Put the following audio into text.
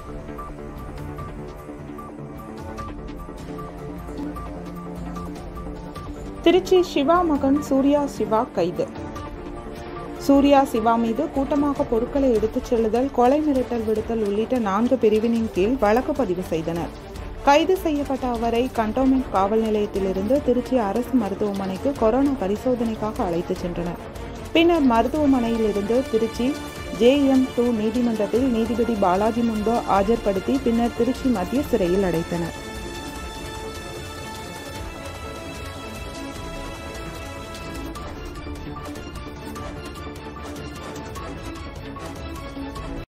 திருச்சி சிவா மகன் சூர்யா சிவா கைது சூர்யா சிவா மீது கூட்டமாக பொருட்களை எடுத்துச் செல்லுதல் கொலை மிரட்டல் விடுத்தல் உள்ளிட்ட நான்கு பிரிவினின் கீழ் வழக்கு பதிவு செய்தனர் கைது செய்யப்பட்ட அவரை கண்டோன்மெண்ட் காவல் நிலையத்திலிருந்து திருச்சி அரசு மருத்துவமனைக்கு கொரோனா பரிசோதனைக்காக அழைத்துச் சென்றனர் பின்னர் மருத்துவமனையிலிருந்து திருச்சி ஜேஎம் டூ நீதிமன்றத்தில் நீதிபதி பாலாஜி முன்பு ஆஜர்படுத்தி பின்னர் திருச்சி மத்திய சிறையில் அடைத்தனர்